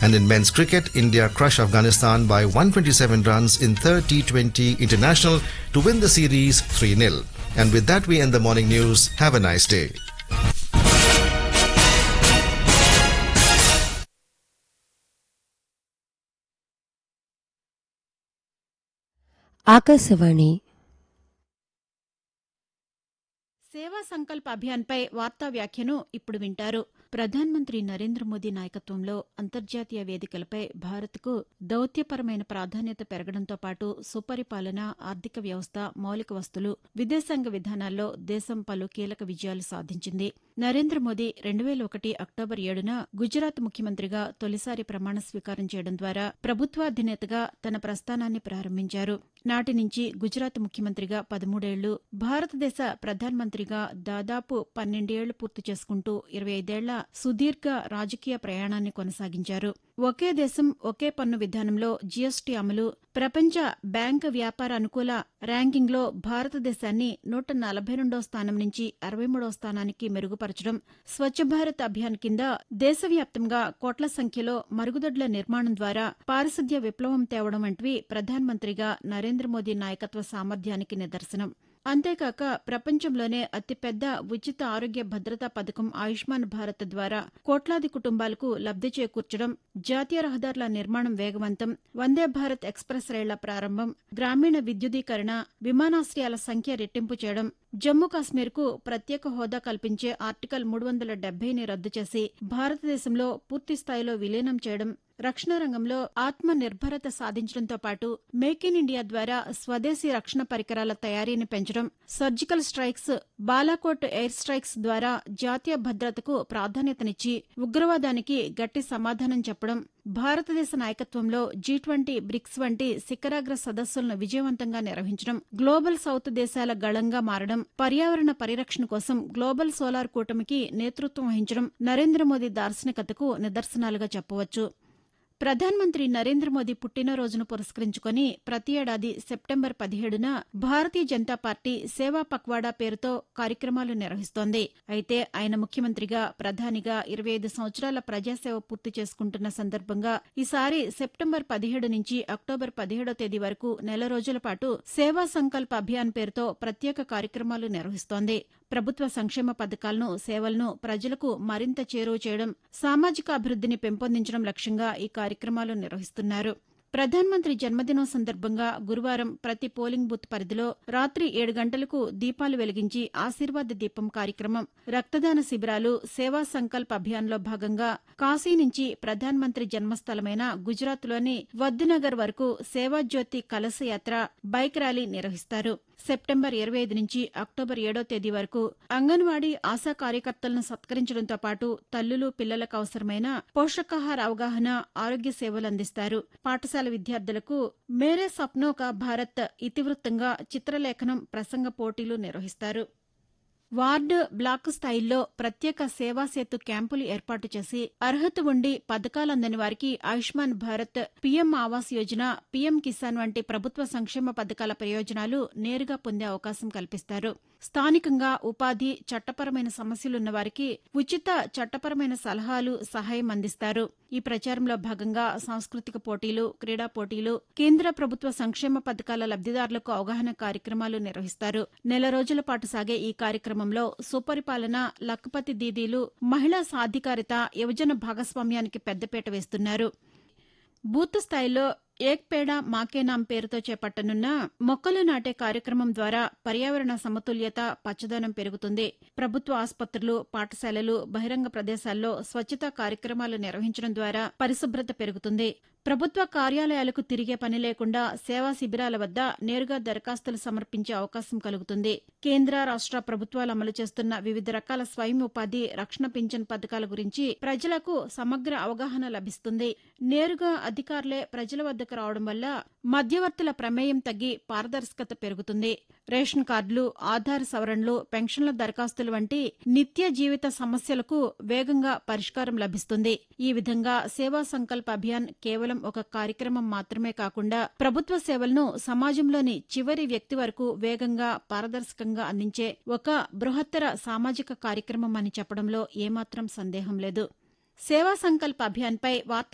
And in men's cricket, India crushed Afghanistan by 127 runs in third T20 international to win the series 3-0. And with that, we end the morning news. Have a nice day. Akashvani సేవా సంకల్ప అభియాన్పై వార్తా వ్యాఖ్యను ఇప్పుడు వింటారు ప్రధానమంత్రి నరేంద్ర మోదీ నాయకత్వంలో అంతర్జాతీయ వేదికలపై భారత్కు దౌత్యపరమైన ప్రాధాన్యత పెరగడంతో పాటు సుపరిపాలన ఆర్థిక వ్యవస్థ మౌలిక వస్తులు విదేశాంగ విధానాల్లో దేశం పలు కీలక విజయాలు సాధించింది నరేంద్ర మోదీ రెండు వేల ఒకటి అక్టోబర్ ఏడున గుజరాత్ ముఖ్యమంత్రిగా తొలిసారి ప్రమాణ స్వీకారం చేయడం ద్వారా ప్రభుత్వాధినేతగా తన ప్రస్థానాన్ని ప్రారంభించారు నాటి నుంచి గుజరాత్ ముఖ్యమంత్రిగా పదమూడేళ్లు భారతదేశ ప్రధానమంత్రిగా దాదాపు పన్నెండేళ్లు పూర్తి చేసుకుంటూ ఇరవై ఐదేళ్ల సుదీర్ఘ రాజకీయ ప్రయాణాన్ని కొనసాగించారు ఒకే దేశం ఒకే పన్ను విధానంలో జీఎస్టీ అమలు ప్రపంచ బ్యాంక్ వ్యాపార అనుకూల ర్యాంకింగ్లో భారతదేశాన్ని నూట నలభై రెండో స్థానం నుంచి అరవై మూడో స్థానానికి మెరుగుపరచడం స్వచ్ఛ భారత్ అభియాన్ కింద దేశవ్యాప్తంగా కోట్ల సంఖ్యలో మరుగుదొడ్ల నిర్మాణం ద్వారా పారిశుద్ధ్య విప్లవం తేవడం వంటివి ప్రధానమంత్రిగా నరేంద్ర మోదీ నాయకత్వ సామర్థ్యానికి నిదర్శనం అంతేకాక ప్రపంచంలోనే అతిపెద్ద ఉచిత ఆరోగ్య భద్రతా పథకం ఆయుష్మాన్ భారత్ ద్వారా కోట్లాది కుటుంబాలకు లబ్ది చేకూర్చడం జాతీయ రహదారుల నిర్మాణం వేగవంతం వందే భారత్ ఎక్స్ప్రెస్ రైళ్ల ప్రారంభం గ్రామీణ విద్యుదీకరణ విమానాశ్రయాల సంఖ్య రెట్టింపు చేయడం జమ్మూ కాశ్మీర్కు ప్రత్యేక హోదా కల్పించే ఆర్టికల్ మూడు వందల డెబ్బైని రద్దు చేసి భారతదేశంలో పూర్తి స్థాయిలో విలీనం చేయడం రక్షణ రంగంలో ఆత్మ నిర్భరత సాధించడంతో పాటు మేక్ ఇన్ ఇండియా ద్వారా స్వదేశీ రక్షణ పరికరాల తయారీని పెంచడం surgical strikes Balakot air strikes ద్వారా జాతీయ భద్రతకు ప్రాధాన్యతనిచ్చి ఉగ్రవాదానికి గట్టి సమాధానం చెప్పడం భారతదేశ నాయకత్వంలో జీ ట్వంటీ బ్రిక్స్ వంటి శిఖరాగ్ర సదస్సులను విజయవంతంగా నిర్వహించడం గ్లోబల్ సౌత్ దేశాల గళంగా మారడం పర్యావరణ పరిరక్షణ కోసం గ్లోబల్ సోలార్ కూటమికి నేతృత్వం వహించడం నరేంద్ర మోదీ దార్శనికతకు నిదర్శనాలుగా చెప్పవచ్చు ప్రధానమంత్రి నరేంద్ర మోదీ పుట్టినరోజును పురస్కరించుకుని ప్రతి ఏడాది సెప్టెంబర్ పదిహేడున భారతీయ జనతా పార్టీ సేవా పక్వాడా పేరుతో కార్యక్రమాలు నిర్వహిస్తోంది అయితే ఆయన ముఖ్యమంత్రిగా ప్రధానిగా ఇరవై ఐదు సంవత్సరాల ప్రజాసేవ పూర్తి చేసుకుంటున్న సందర్భంగా ఈసారి సెప్టెంబర్ పదిహేడు నుంచి అక్టోబర్ పదిహేడో తేదీ వరకు నెల రోజుల పాటు సేవా సంకల్ప అభియాన్ పేరుతో ప్రత్యేక కార్యక్రమాలు నిర్వహిస్తోంది ప్రభుత్వ సంక్షేమ పథకాలను సేవలను ప్రజలకు మరింత చేరువ చేయడం సామాజిక అభివృద్ధిని పెంపొందించడం లక్ష్యంగా ఈ కార్యక్రమాలు నిర్వహిస్తున్నారు ప్రధానమంత్రి జన్మదినం సందర్భంగా గురువారం ప్రతి పోలింగ్ బూత్ పరిధిలో రాత్రి ఏడు గంటలకు దీపాలు వెలిగించి ఆశీర్వాద దీపం కార్యక్రమం రక్తదాన శిబిరాలు సేవా సంకల్ప్ అభియాన్లో భాగంగా కాశీ నుంచి ప్రధానమంత్రి జన్మస్థలమైన గుజరాత్లోని వద్దునగర్ వరకు సేవాజ్యోతి కలశ యాత్ర బైక్ ర్యాలీ నిర్వహిస్తారు సెప్టెంబర్ ఇరవై ఐదు నుంచి అక్టోబర్ ఏడో తేదీ వరకు అంగన్వాడీ ఆశా కార్యకర్తలను సత్కరించడంతో పాటు తల్లులు పిల్లలకు అవసరమైన పోషకాహార అవగాహన ఆరోగ్య సేవలు అందిస్తారు పాఠశాల విద్యార్థులకు మేరే సప్నో కా భారత్ ఇతివృత్తంగా చిత్రలేఖనం ప్రసంగ పోటీలు నిర్వహిస్తారు వార్డు బ్లాక్ స్థాయిల్లో ప్రత్యేక సేవా సేతు క్యాంపులు ఏర్పాటు చేసి అర్హత ఉండి పథకాలందని వారికి ఆయుష్మాన్ భారత్ పీఎం ఆవాస్ యోజన పీఎం కిసాన్ వంటి ప్రభుత్వ సంక్షేమ పథకాల ప్రయోజనాలు నేరుగా పొందే అవకాశం కల్పిస్తారు స్థానికంగా ఉపాధి చట్టపరమైన సమస్యలున్న వారికి ఉచిత చట్టపరమైన సలహాలు సహాయం అందిస్తారు ఈ ప్రచారంలో భాగంగా సాంస్కృతిక పోటీలు క్రీడా పోటీలు కేంద్ర ప్రభుత్వ సంక్షేమ పథకాల లబ్దిదారులకు అవగాహన కార్యక్రమాలు నిర్వహిస్తారు నెల రోజుల పాటు సాగే ఈ కార్యక్రమంలో సుపరిపాలన లక్పతి దీదీలు మహిళా సాధికారిత యువజన భాగస్వామ్యానికి పెద్దపీట వేస్తున్నారు బూత్ స్థాయిలో ఏక్ పేడ మాకే నామ్ పేరుతో చేపట్టనున్న మొక్కలు నాటే కార్యక్రమం ద్వారా పర్యావరణ సమతుల్యత పచ్చదనం పెరుగుతుంది ప్రభుత్వ ఆసుపత్రులు పాఠశాలలు బహిరంగ ప్రదేశాల్లో స్వచ్ఛతా కార్యక్రమాలు నిర్వహించడం ద్వారా పరిశుభ్రత పెరుగుతుంది ప్రభుత్వ కార్యాలయాలకు తిరిగే పని లేకుండా సేవా శిబిరాల వద్ద నేరుగా దరఖాస్తులు సమర్పించే అవకాశం కలుగుతుంది కేంద్ర రాష్ట ప్రభుత్వాలు అమలు చేస్తున్న వివిధ రకాల స్వయం ఉపాధి రక్షణ పింఛన్ పథకాల గురించి ప్రజలకు సమగ్ర అవగాహన లభిస్తుంది నేరుగా అధికారులే ప్రజల వద్దకు రావడం వల్ల మధ్యవర్తుల ప్రమేయం తగ్గి పారదర్శకత పెరుగుతుంది రేషన్ కార్డులు ఆధార్ సవరణలు పెన్షన్ల దరఖాస్తులు వంటి నిత్య జీవిత సమస్యలకు వేగంగా పరిష్కారం లభిస్తుంది ఈ విధంగా సేవా సంకల్ప అభియాన్ కేవలం ఒక కార్యక్రమం మాత్రమే కాకుండా ప్రభుత్వ సేవలను సమాజంలోని చివరి వ్యక్తి వరకు వేగంగా పారదర్శకంగా అందించే ఒక బృహత్తర సామాజిక కార్యక్రమం అని చెప్పడంలో ఏమాత్రం సందేహం లేదు సేవా సంకల్ప అభియాన్పై వార్తా